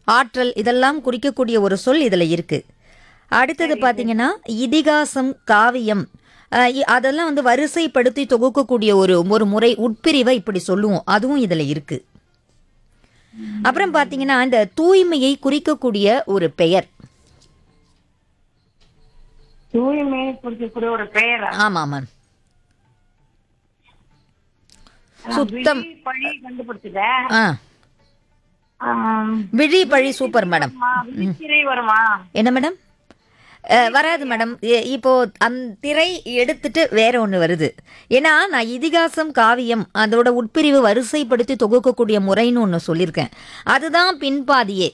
ஆற்றல் இதெல்லாம் குறிக்கக்கூடிய ஒரு சொல் இதில் இருக்கு அடுத்தது பார்த்தீங்கன்னா இதிகாசம் காவியம் அஹ், இ- அதெல்லாம் வந்து வரிசைப்படுத்தி தொகுக்கக்கூடிய ஒரு ஒரு முறை உட்பிரிவை இப்படி சொல்லுவோம் அதுவும் இதில் இருக்கு அப்புறம் பார்த்தீங்கன்னா இந்த தூய்மையை குறிக்கக்கூடிய ஒரு பெயர் தூய்மை குறிக்கக்கூடிய ஒரு பெயரா ஆமாம் ஆமாம் சுத்தம். விழி, பழி கண்டுபிடிச்சிட்டேன் ஆ ஆம், விழி பழி சூப்பர் மேடம் வருமா? விழித்திரை வருமா என்ன மேடம் அஹ், வராது மேடம் இ- இப்போ அந்த திரை எடுத்துட்டு வேற ஒன்று வருது ஏன்னா நான் இதிகாசம் காவியம் அதோட உட்பிரிவு வரிசைப்படுத்தி தொகுக்கக்கூடிய முறைன்னு ஒன்று சொல்லியிருக்கேன் அதுதான் பின்பாதியே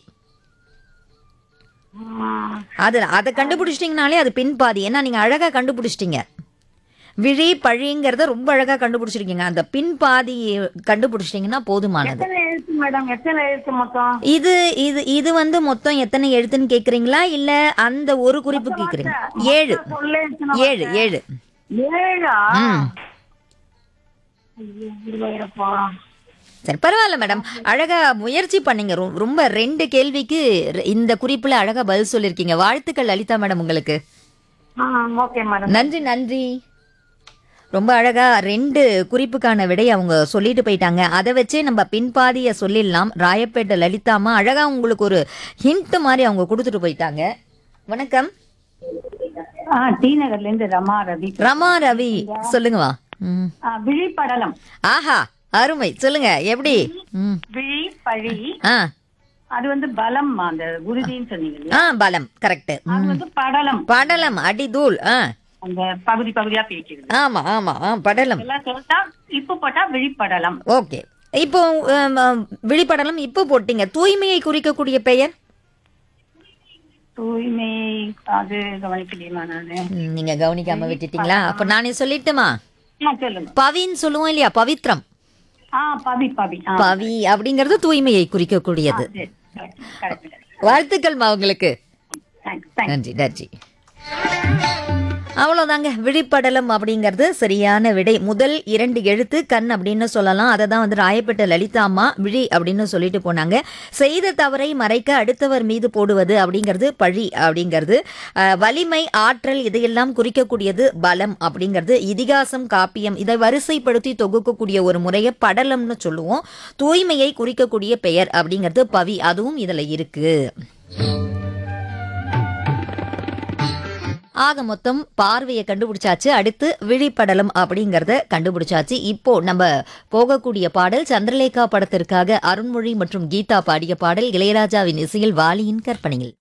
ம், அது அதை கண்டுபிடிச்சிட்டிங்கனாலே அது பின்பாதி ஏன்னா நீங்கள் அழகாக கண்டுபிடிச்சிட்டீங்க விழி பழிங்கிறத ரொம்ப அழகாக கண்டுபிடிச்சிருக்கீங்க அந்த பின்பாதி கண்டுபிடிச்சிட்டிங்கன்னா போதுமானது எத்தனை எழுத்து மேடம் எத்தனை எழுத்து மொத்தம் இது இது இது வந்து மொத்தம் எத்தனை எழுத்துன்னு கேக்குறீங்களா இல்ல அந்த ஒரு குறிப்பு கேக்குறீங்க ஏழு சொல்லே எத்தனை ஏழு ஏழு ஏழா ம் ஐயோ, இருபதாயிரப்பா. சரி பரவாயில்ல மேடம் அழகா முயற்சி பண்ணீங்க ரொ- ரொம்ப ரெண்டு கேள்விக்கு ரெ- இந்த குறிப்புல அழகா பதில் சொல்லிருக்கீங்க வாழ்த்துக்கள் லலிதா மேடம் உங்களுக்கு ஆ, ஓகே மேடம் நன்றி நன்றி ரொம்ப அழகா ரெண்டு குறிப்புக்கான விடை அவங்க சொல்லிட்டு போயிட்டாங்க அதை வச்சே நம்ம பின்பாதிய சொல்லிடலாம் ராயப்பேட்டை லலிதாமா அழகா உங்களுக்கு ஒரு ஹிண்ட் மாதிரி அவங்க கொடுத்துட்டு போயிட்டாங்க வணக்கம் ஆ டி நகர்ல இருந்து ரமா ரவி ரமா ரவி சொல்லுங்கம்மா ம் ஆ, விழிப்படலம் ஆஹா அருமை சொல்லுங்க எப்படி ம் விழி பழி ஆ அது வந்து பலம் அந்த குருதின்னு சொன்னீங்க இல்லையா? ஆ பலம் கரெக்ட் அது வந்து படலம் படலம் அடிதூள் ஆ அந்த பகுதி பகுதியா பிரிக்கிறது ஆமா ஆமா ஆ படலம் எல்லாம் சொல்லிட்டா இப்ப போட்டா விழிப்படலம் ஓகே இப்போ ஆம், ஆம், விழிப்படலம் இப்போ போட்டீங்க தூய்மையை குறிக்கக்கூடிய பெயர் தூய்மை அது கவனிக்கலையுமா நானு ம், நீங்க கவனிக்காம விட்டுட்டீங்களா அப்ப நானே சொல்லட்டுமா ஆ, சொல்லுங்க பவின்னு சொல்லுவோம் இல்லையா பவித்ரம் ஆ பவி பவி ஆ பவி அப்படிங்கிறது தூய்மையை குறிக்கக்கூடியது சரி கரெக்ட் கரெக்ட் வாழ்த்துக்கள்மா உங்களுக்கு தேங்க்ஸ் தேங்க்ஸ் நன்றி நன்றி அவ்வளோதாங்க விழிப்படலம் அப்படிங்கிறது சரியான விடை முதல் இரண்டு எழுத்து கண் அப்படின்னு சொல்லலாம் அதை தான் வந்து ராயப்பேட்டை லலிதா அம்மா விழி அப்படின்னு சொல்லிட்டு போனாங்க செய்த தவறை மறைக்க அடுத்தவர் மீது போடுவது அப்படிங்கிறது பழி அப்படிங்கிறது அஹ், வலிமை ஆற்றல் இதையெல்லாம் குறிக்கக்கூடியது பலம் அப்படிங்கிறது இதிகாசம் காப்பியம் இதை வரிசைப்படுத்தி தொகுக்கக்கூடிய ஒரு முறையை படலம்னு சொல்லுவோம் தூய்மையை குறிக்கக்கூடிய பெயர் அப்படிங்கிறது பவி அதுவும் இதில் இருக்கு ஆக மொத்தம் பார்வையை கண்டுபிடிச்சாச்சு அடுத்து விழிப்படலம் அப்படிங்கறத கண்டுபிடிச்சாச்சு இப்போ நம்ம போகக்கூடிய பாடல் சந்திரலேகா படத்திற்காக அருண்மொழி மற்றும் கீதா பாடிய பாடல் இளையராஜாவின் இசையில் வாலியின் கற்பனையில்